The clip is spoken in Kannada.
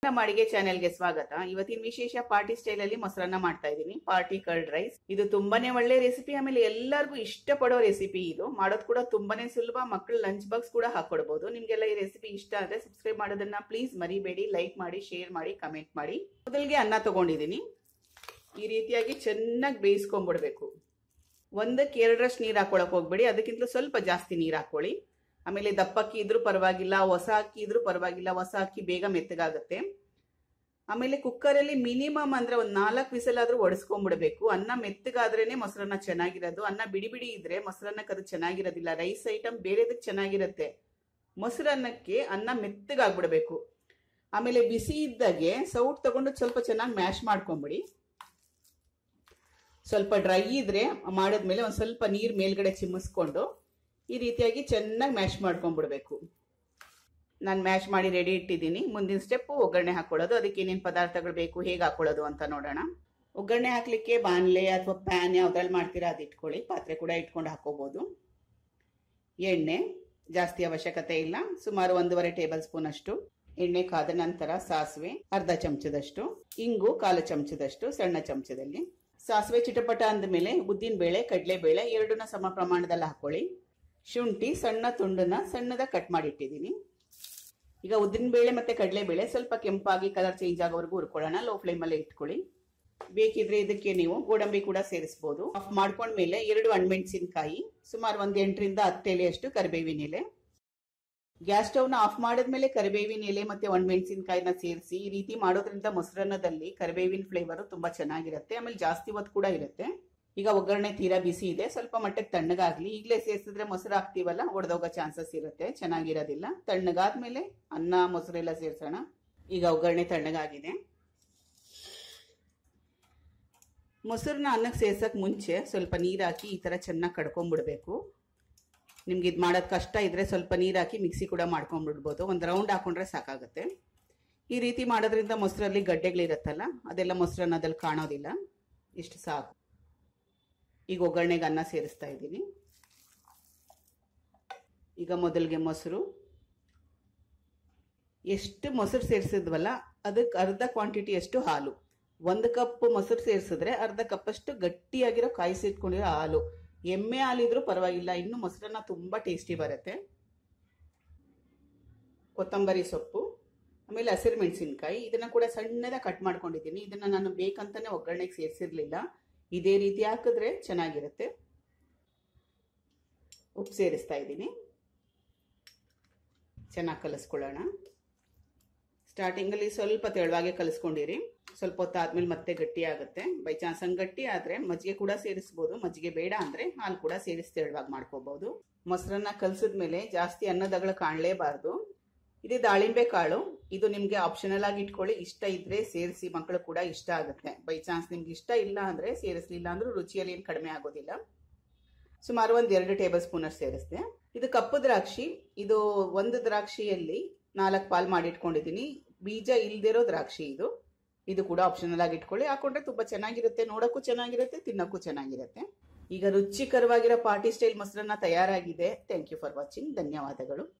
ನಮ್ಮ ಅಡಿಗೆ ಚಾನೆಲ್ಗೆ ಸ್ವಾಗತ ಇವತ್ತಿನ ವಿಶೇಷ ಪಾರ್ಟಿ ಸ್ಟೈಲ್ ಅಲ್ಲಿ ಮೊಸರನ್ನ ಮಾಡ್ತಾ ಇದ್ದೀನಿ ಪಾರ್ಟಿ ಕರ್ಡ್ ರೈಸ್ ಇದು ತುಂಬಾನೇ ಒಳ್ಳೆ ರೆಸಿಪಿ ಆಮೇಲೆ ಎಲ್ಲರಿಗೂ ಇಷ್ಟಪಡೋ ರೆಸಿಪಿ ಇದು ಮಾಡೋದು ಕೂಡ ತುಂಬಾನೇ ಸುಲಭ ಮಕ್ಕಳು ಲಂಚ್ ಬಾಕ್ಸ್ ಕೂಡ ಹಾಕೊಡ್ಬೋದು ನಿಮ್ಗೆಲ್ಲ ಈ ರೆಸಿಪಿ ಇಷ್ಟ ಆದ್ರೆ ಸಬ್ಸ್ಕ್ರೈಬ್ ಮಾಡೋದನ್ನ ಪ್ಲೀಸ್ ಮರಿಬೇಡಿ ಲೈಕ್ ಮಾಡಿ ಶೇರ್ ಮಾಡಿ ಕಮೆಂಟ್ ಮಾಡಿ ಮೊದಲಿಗೆ ಅನ್ನ ತಗೊಂಡಿದ್ದೀನಿ ಈ ರೀತಿಯಾಗಿ ಚೆನ್ನಾಗಿ ಬೇಯಿಸ್ಕೊಂಡ್ಬಿಡ್ಬೇಕು ಒಂದಕ್ಕೆ ಎರಡರಷ್ಟು ನೀರು ಹಾಕೊಳಕ್ ಹೋಗ್ಬೇಡಿ ಅದಕ್ಕಿಂತ ಸ್ವಲ್ಪ ಜಾಸ್ತಿ ನೀರು ಹಾಕೊಳ್ಳಿ ಆಮೇಲೆ ದಪ್ಪ ಅಕ್ಕಿ ಇದ್ರೂ ಪರವಾಗಿಲ್ಲ ಹೊಸ ಅಕ್ಕಿ ಇದ್ರೂ ಪರವಾಗಿಲ್ಲ ಹೊಸ ಅಕ್ಕಿ ಬೇಗ ಮೆತ್ತಗಾಗುತ್ತೆ ಆಮೇಲೆ ಕುಕ್ಕರಲ್ಲಿ ಮಿನಿಮಮ್ ಅಂದ್ರೆ ಒಂದ್ ನಾಲ್ಕು ವಿಸಲ್ ಆದ್ರೂ ಒಡಿಸ್ಕೊಂಡ್ಬಿಡ್ಬೇಕು ಅನ್ನ ಮೆತ್ತಗಾದ್ರೇನೆ ಮೊಸರನ್ನ ಚೆನ್ನಾಗಿರೋದು ಅನ್ನ ಬಿಡಿ ಬಿಡಿ ಇದ್ರೆ ಮೊಸರನ್ನಕ್ಕೆ ಅದು ಚೆನ್ನಾಗಿರೋದಿಲ್ಲ ರೈಸ್ ಐಟಮ್ ಬೇರೆದಕ್ಕೆ ಚೆನ್ನಾಗಿರುತ್ತೆ ಮೊಸರನ್ನಕ್ಕೆ ಅನ್ನ ಮೆತ್ತಗಾಗ್ಬಿಡ್ಬೇಕು ಆಮೇಲೆ ಬಿಸಿ ಇದ್ದಾಗೆ ಸೌಟ್ ತಗೊಂಡು ಸ್ವಲ್ಪ ಚೆನ್ನಾಗಿ ಮ್ಯಾಶ್ ಮಾಡ್ಕೊಂಬಿಡಿ ಸ್ವಲ್ಪ ಡ್ರೈ ಇದ್ರೆ ಮಾಡಿದ್ಮೇಲೆ ಒಂದ್ ಸ್ವಲ್ಪ ನೀರ್ ಮೇಲ್ಗಡೆ ಚಿಮ್ಮಿಸ್ಕೊಂಡು ಈ ರೀತಿಯಾಗಿ ಚೆನ್ನಾಗಿ ಮ್ಯಾಶ್ ಮಾಡ್ಕೊಂಡ್ಬಿಡ್ಬೇಕು ನಾನು ಮ್ಯಾಶ್ ಮಾಡಿ ರೆಡಿ ಇಟ್ಟಿದ್ದೀನಿ ಮುಂದಿನ ಸ್ಟೆಪ್ ಒಗ್ಗರಣೆ ಹಾಕೊಳ್ಳೋದು ಅದಕ್ಕೆ ಏನೇನು ಪದಾರ್ಥಗಳು ಬೇಕು ಹೇಗೆ ಹಾಕೊಳ್ಳೋದು ಅಂತ ನೋಡೋಣ ಒಗ್ಗರಣೆ ಹಾಕ್ಲಿಕ್ಕೆ ಬಾಣಲೆ ಅಥವಾ ಪ್ಯಾನ್ ಯಾವ್ದ್ರಲ್ಲಿ ಮಾಡ್ತೀರಾ ಅದು ಇಟ್ಕೊಳ್ಳಿ ಪಾತ್ರೆ ಕೂಡ ಇಟ್ಕೊಂಡು ಹಾಕೋಬಹುದು ಎಣ್ಣೆ ಜಾಸ್ತಿ ಅವಶ್ಯಕತೆ ಇಲ್ಲ ಸುಮಾರು ಒಂದೂವರೆ ಟೇಬಲ್ ಸ್ಪೂನ್ ಅಷ್ಟು ಎಣ್ಣೆ ಕಾದ ನಂತರ ಸಾಸಿವೆ ಅರ್ಧ ಚಮಚದಷ್ಟು ಇಂಗು ಕಾಲು ಚಮಚದಷ್ಟು ಸಣ್ಣ ಚಮಚದಲ್ಲಿ ಸಾಸಿವೆ ಚಿಟಪಟ ಅಂದಮೇಲೆ ಉದ್ದಿನ ಬೇಳೆ ಕಡಲೆಬೇಳೆ ಎರಡನ್ನ ಸಮ ಪ್ರಮಾಣದಲ್ಲಿ ಹಾಕೊಳ್ಳಿ ಶುಂಠಿ ಸಣ್ಣ ತುಂಡನ್ನ ಸಣ್ಣದ ಕಟ್ ಮಾಡಿ ಇಟ್ಟಿದ್ದೀನಿ ಈಗ ಉದ್ದಿನ ಬೇಳೆ ಮತ್ತೆ ಕಡಲೆಬೇಳೆ ಸ್ವಲ್ಪ ಕೆಂಪಾಗಿ ಕಲರ್ ಚೇಂಜ್ ಆಗೋವರೆಗೂ ಹುರ್ಕೊಳ್ಳೋಣ ಲೋ ಫ್ಲೇಮಲ್ಲೇ ಇಟ್ಕೊಳ್ಳಿ ಬೇಕಿದ್ರೆ ಇದಕ್ಕೆ ನೀವು ಗೋಡಂಬಿ ಕೂಡ ಸೇರಿಸಬಹುದು ಆಫ್ ಮಾಡ್ಕೊಂಡ್ಮೇಲೆ ಎರಡು ಹಣ್ಮೆಣಸಿನಕಾಯಿ ಸುಮಾರು ಒಂದ್ ಎಂಟರಿಂದ ಹತ್ತು ಎಲೆಯಷ್ಟು ಕರಿಬೇವಿನ ಎಲೆ ಗ್ಯಾಸ್ ಸ್ಟವ್ ನ ಆಫ್ ಮಾಡಿದ್ಮೇಲೆ ಕರಿಬೇವಿನ ಎಲೆ ಮತ್ತೆ ಒಣಮೆಣಸಿನಕಾಯಿನ ಸೇರಿಸಿ ಈ ರೀತಿ ಮಾಡೋದ್ರಿಂದ ಮೊಸರನ್ನದಲ್ಲಿ ಕರಿಬೇವಿನ ಫ್ಲೇವರ್ ತುಂಬಾ ಚೆನ್ನಾಗಿರುತ್ತೆ ಆಮೇಲೆ ಜಾಸ್ತಿ ಹೊತ್ತು ಕೂಡ ಇರುತ್ತೆ ಈಗ ಒಗ್ಗರಣೆ ತೀರಾ ಬಿಸಿ ಇದೆ ಸ್ವಲ್ಪ ಮಟ್ಟಕ್ಕೆ ತಣ್ಣಗಾಗ್ಲಿ ಈಗಲೇ ಸೇರಿಸಿದ್ರೆ ಮೊಸರು ಹಾಕ್ತೀವಲ್ಲ ಒಡೆದೋಗೋ ಚಾನ್ಸಸ್ ಇರುತ್ತೆ ಚೆನ್ನಾಗಿರೋದಿಲ್ಲ ತಣ್ಣಗಾದ್ಮೇಲೆ ಅನ್ನ ಮೊಸರೆಲ್ಲ ಸೇರ್ಸೋಣ ಈಗ ಒಗ್ಗರಣೆ ತಣ್ಣಗಾಗಿದೆ ಮೊಸರನ್ನ ಅನ್ನಕ್ಕೆ ಸೇರ್ಸಕ್ ಮುಂಚೆ ಸ್ವಲ್ಪ ನೀರು ಹಾಕಿ ಈ ತರ ಚೆನ್ನಾಗಿ ಕಡ್ಕೊಂಡ್ಬಿಡ್ಬೇಕು ನಿಮ್ಗೆ ಇದು ಮಾಡೋದು ಕಷ್ಟ ಇದ್ರೆ ಸ್ವಲ್ಪ ನೀರು ಹಾಕಿ ಮಿಕ್ಸಿ ಕೂಡ ಮಾಡ್ಕೊಂಡ್ಬಿಡ್ಬೋದು ಒಂದು ರೌಂಡ್ ಹಾಕೊಂಡ್ರೆ ಸಾಕಾಗುತ್ತೆ ಈ ರೀತಿ ಮಾಡೋದ್ರಿಂದ ಮೊಸರಲ್ಲಿ ಗಡ್ಡೆಗಳಿರುತ್ತಲ್ಲ ಅದೆಲ್ಲ ಮೊಸರನ್ನದಲ್ಲಿ ಕಾಣೋದಿಲ್ಲ ಇಷ್ಟು ಸಾಕು ಈಗ ಒಗ್ಗರಣೆಗೆ ಅನ್ನ ಸೇರಿಸ್ತಾ ಇದ್ದೀನಿ ಈಗ ಮೊದಲಿಗೆ ಮೊಸರು ಎಷ್ಟು ಮೊಸರು ಸೇರಿಸಿದ್ವಲ್ಲ ಅದಕ್ಕೆ ಅರ್ಧ ಕ್ವಾಂಟಿಟಿ ಅಷ್ಟು ಹಾಲು ಒಂದು ಕಪ್ ಮೊಸರು ಸೇರಿಸಿದ್ರೆ ಅರ್ಧ ಕಪ್ ಅಷ್ಟು ಗಟ್ಟಿಯಾಗಿರೋ ಕಾಯಿಸಿಟ್ಕೊಂಡಿರೋ ಹಾಲು ಎಮ್ಮೆ ಹಾಲಿದ್ರೂ ಪರವಾಗಿಲ್ಲ ಇನ್ನು ಮೊಸರನ್ನ ತುಂಬಾ ಟೇಸ್ಟಿ ಬರುತ್ತೆ ಕೊತ್ತಂಬರಿ ಸೊಪ್ಪು ಆಮೇಲೆ ಹಸಿರು ಮೆಣಸಿನ್ಕಾಯಿ ಇದನ್ನ ಕೂಡ ಸಣ್ಣದ ಕಟ್ ಮಾಡ್ಕೊಂಡಿದ್ದೀನಿ ಇದನ್ನ ನಾನು ಬೇಕಂತಾನೆ ಒಗ್ಗರಣೆಗೆ ಸೇರಿಸಿರ್ಲಿಲ್ಲ ಇದೇ ರೀತಿ ಹಾಕಿದ್ರೆ ಚೆನ್ನಾಗಿರುತ್ತೆ ಉಪ್ಪು ಸೇರಿಸ್ತಾ ಇದ್ದೀನಿ ಚೆನ್ನಾಗಿ ಕಲಿಸ್ಕೊಳ್ಳೋಣ ಸ್ಟಾರ್ಟಿಂಗಲ್ಲಿ ಸ್ವಲ್ಪ ತೆಳುವಾಗೆ ಕಲಿಸ್ಕೊಂಡಿರಿ ಸ್ವಲ್ಪ ಹೊತ್ತಾದ್ಮೇಲೆ ಮತ್ತೆ ಗಟ್ಟಿ ಆಗುತ್ತೆ ಬೈ ಚಾನ್ಸ್ ಹಂಗೆ ಗಟ್ಟಿ ಆದ್ರೆ ಮಜ್ಜಿಗೆ ಕೂಡ ಸೇರಿಸ್ಬೋದು ಮಜ್ಜಿಗೆ ಬೇಡ ಅಂದ್ರೆ ಹಾಲು ಕೂಡ ಸೇರಿಸಿ ತೆಳುವಾಗಿ ಮಾಡ್ಕೋಬಹುದು ಮೊಸರನ್ನ ಕಲಸಿದ್ಮೇಲೆ ಜಾಸ್ತಿ ಅನ್ನದಗಳು ಕಾಣಲೇಬಾರ್ದು ಇದು ದಾಳಿಂಬೆ ಕಾಳು ಇದು ನಿಮ್ಗೆ ಆಪ್ಷನಲ್ ಆಗಿ ಇಟ್ಕೊಳ್ಳಿ ಇಷ್ಟ ಇದ್ರೆ ಸೇರಿಸಿ ಮಕ್ಕಳು ಕೂಡ ಇಷ್ಟ ಆಗುತ್ತೆ ಬೈ ಚಾನ್ಸ್ ನಿಮ್ಗೆ ಇಷ್ಟ ಇಲ್ಲ ಅಂದ್ರೆ ಸೇರಿಸಲಿಲ್ಲ ಅಂದ್ರೂ ರುಚಿಯಲ್ಲಿ ಏನು ಕಡಿಮೆ ಆಗೋದಿಲ್ಲ ಸುಮಾರು ಒಂದ್ ಎರಡು ಟೇಬಲ್ ಸ್ಪೂನ್ ಅಷ್ಟು ಸೇರಿಸಿದೆ ಇದು ಕಪ್ಪು ದ್ರಾಕ್ಷಿ ಇದು ಒಂದು ದ್ರಾಕ್ಷಿಯಲ್ಲಿ ನಾಲ್ಕು ಪಾಲ್ ಮಾಡಿ ಇಟ್ಕೊಂಡಿದ್ದೀನಿ ಬೀಜ ಇಲ್ದಿರೋ ದ್ರಾಕ್ಷಿ ಇದು ಇದು ಕೂಡ ಆಪ್ಷನಲ್ ಆಗಿ ಇಟ್ಕೊಳ್ಳಿ ಹಾಕೊಂಡ್ರೆ ತುಂಬಾ ಚೆನ್ನಾಗಿರುತ್ತೆ ನೋಡಕ್ಕೂ ಚೆನ್ನಾಗಿರುತ್ತೆ ತಿನ್ನಕ್ಕೂ ಚೆನ್ನಾಗಿರುತ್ತೆ ಈಗ ರುಚಿಕರವಾಗಿರೋ ಪಾರ್ಟಿ ಸ್ಟೈಲ್ ಮೊಸರನ್ನ ತಯಾರಾಗಿದೆ ಥ್ಯಾಂಕ್ ಯು ಫಾರ್ ವಾಚಿಂಗ್ ಧನ್ಯವಾದಗಳು